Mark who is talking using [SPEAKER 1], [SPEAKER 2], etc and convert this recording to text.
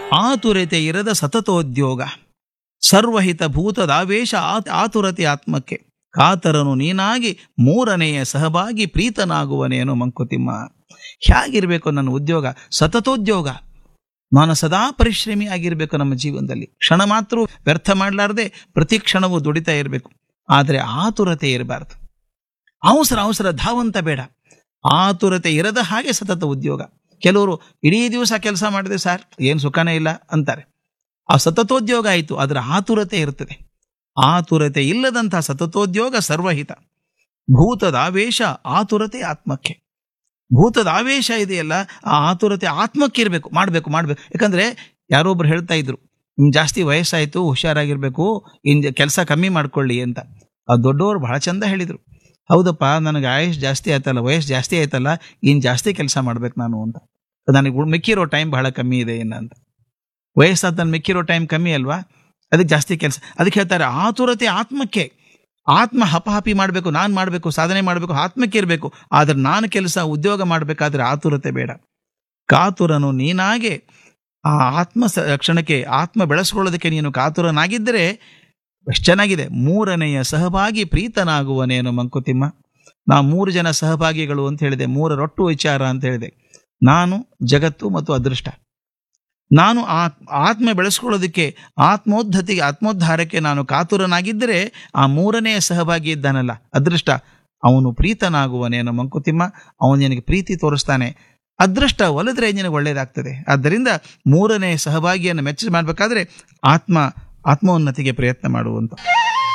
[SPEAKER 1] ಆತುರತೆ ಇರದ ಸತತೋದ್ಯೋಗ ಸರ್ವಹಿತ ಭೂತದಾವೇಶ ಆ- ಆತುರತೆ ಆತ್ಮಕ್ಕೆ ಕಾತರನು ನೀನಾಗಿ ಮೂರನೆಯ ಸಹಭಾಗಿ ಪ್ರೀತನಾಗುವನೇನು ಮಂಕುತಿಮ್ಮ ಹೇಗಿರ್ಬೇಕು ನನ್ನ ಉದ್ಯೋಗ ಸತತೋದ್ಯೋಗ ನಾನು ಸದಾ ಪರಿಶ್ರಮಿ ಆಗಿರ್ಬೇಕು ನಮ್ಮ ಜೀವನದಲ್ಲಿ ಕ್ಷಣ ಮಾತ್ರ ವ್ಯರ್ಥ ಮಾಡಲಾರ್ದೆ ಪ್ರತಿ ಕ್ಷಣವೂ ದುಡಿತಾ ಇರಬೇಕು ಆದರೆ ಆತುರತೆ ಇರಬಾರ್ದು ಅವಸರ ಅವಸರ ಧಾವಂತ ಬೇಡ ಆತುರತೆ ಇರದ ಹಾಗೆ ಸತತ ಉದ್ಯೋಗ ಕೆಲವರು ಇಡೀ ದಿವಸ ಕೆಲಸ ಮಾಡಿದೆ ಸರ್ ಏನು ಸುಖನೇ ಇಲ್ಲ ಅಂತಾರೆ ಆ ಸತತೋದ್ಯೋಗ ಆಯಿತು ಅದರ ಆತುರತೆ ಇರ್ತದೆ ಆತುರತೆ ಇಲ್ಲದಂತಹ ಸತತೋದ್ಯೋಗ ಸರ್ವಹಿತ ಭೂತದ ಆವೇಶ ಆತುರತೆ ಆತ್ಮಕ್ಕೆ ಭೂತದ ಆವೇಶ ಇದೆಯಲ್ಲ ಆ ಆತುರತೆ ಆತ್ಮಕ್ಕೆ ಇರಬೇಕು ಮಾಡಬೇಕು ಮಾಡಬೇಕು ಯಾಕಂದ್ರೆ ಯಾರೊಬ್ರು ಹೇಳ್ತಾ ಇದ್ರು ನಿಮ್ಗೆ ಜಾಸ್ತಿ ವಯಸ್ಸಾಯಿತು ಹುಷಾರಾಗಿರ್ಬೇಕು ಇನ್ ಕೆಲಸ ಕಮ್ಮಿ ಮಾಡ್ಕೊಳ್ಳಿ ಅಂತ ಆ ದೊಡ್ಡವರು ಬಹಳ ಚಂದ ಹೇಳಿದರು ಹೌದಪ್ಪ ನನಗೆ ಆಯುಷ್ ಜಾಸ್ತಿ ಆಯ್ತಲ್ಲ ವಯಸ್ಸು ಜಾಸ್ತಿ ಆಯ್ತಲ್ಲ ಇನ್ನು ಜಾಸ್ತಿ ಕೆಲಸ ಮಾಡ್ಬೇಕು ನಾನು ಅಂತ ನನಗೆ ಉಳ್- ಮಿಕ್ಕಿರೋ ಟೈಮ್ ಬಹಳ ಕಮ್ಮಿ ಇದೆ ಇನ್ನು ಅಂತ ವಯಸ್ಸಾದ ನನ್ನ ಮಿಕ್ಕಿರೋ ಟೈಮ್ ಕಮ್ಮಿ ಅಲ್ವಾ ಅದಕ್ಕೆ ಜಾಸ್ತಿ ಕೆಲಸ ಅದಕ್ಕೆ ಹೇಳ್ತಾರೆ ಆತುರತೆ ಆತ್ಮಕ್ಕೆ ಆತ್ಮ ಹಪಹಪಿ ಮಾಡಬೇಕು ನಾನು ಮಾಡಬೇಕು ಸಾಧನೆ ಮಾಡಬೇಕು ಆತ್ಮಕ್ಕೆ ಇರಬೇಕು ಆದ್ರೆ ನಾನು ಕೆಲಸ ಉದ್ಯೋಗ ಮಾಡಬೇಕಾದ್ರೆ ಆತುರತೆ ಬೇಡ ಕಾತುರನು ನೀನಾಗೆ ಆ ಆತ್ಮ ಸ- ಕ್ಷಣಕ್ಕೆ ಆತ್ಮ ಬೆಳೆಸ್ಕೊಳ್ಳೋದಕ್ಕೆ ನೀನು ಕಾತುರನಾಗಿದ್ದರೆ ಎಷ್ಟು ಚೆನ್ನಾಗಿದೆ ಮೂರನೆಯ ಸಹಭಾಗಿ ಪ್ರೀತನಾಗುವನೇನು ಮಂಕುತಿಮ್ಮ ನಾ ಮೂರು ಜನ ಸಹಭಾಗಿಗಳು ಅಂತ ಹೇಳಿದೆ ಮೂರರೊಟ್ಟು ವಿಚಾರ ಅಂತ ಹೇಳಿದೆ ನಾನು ಜಗತ್ತು ಮತ್ತು ಅದೃಷ್ಟ ನಾನು ಆ ಆತ್ಮ ಬೆಳೆಸ್ಕೊಳ್ಳೋದಕ್ಕೆ ಆತ್ಮೋದ್ಧತಿಗೆ ಆತ್ಮೋದ್ಧಾರಕ್ಕೆ ನಾನು ಕಾತುರನಾಗಿದ್ದರೆ ಆ ಮೂರನೆಯ ಸಹಭಾಗಿ ಇದ್ದಾನಲ್ಲ ಅದೃಷ್ಟ ಅವನು ಪ್ರೀತನಾಗುವನೇನು ಮಂಕುತಿಮ್ಮ ಅವನು ನಿನಗೆ ಪ್ರೀತಿ ತೋರಿಸ್ತಾನೆ ಅದೃಷ್ಟ ಒಲಿದ್ರೆ ನಿನಗೆ ಒಳ್ಳೆಯದಾಗ್ತದೆ ಆದ್ದರಿಂದ ಮೂರನೇ ಸಹಭಾಗಿಯನ್ನು ಮೆಚ್ಚ ಮಾಡಬೇಕಾದ್ರೆ ಆತ್ಮ ಆತ್ಮೋನ್ನತಿಗೆ ಪ್ರಯತ್ನ ಮಾಡುವಂತ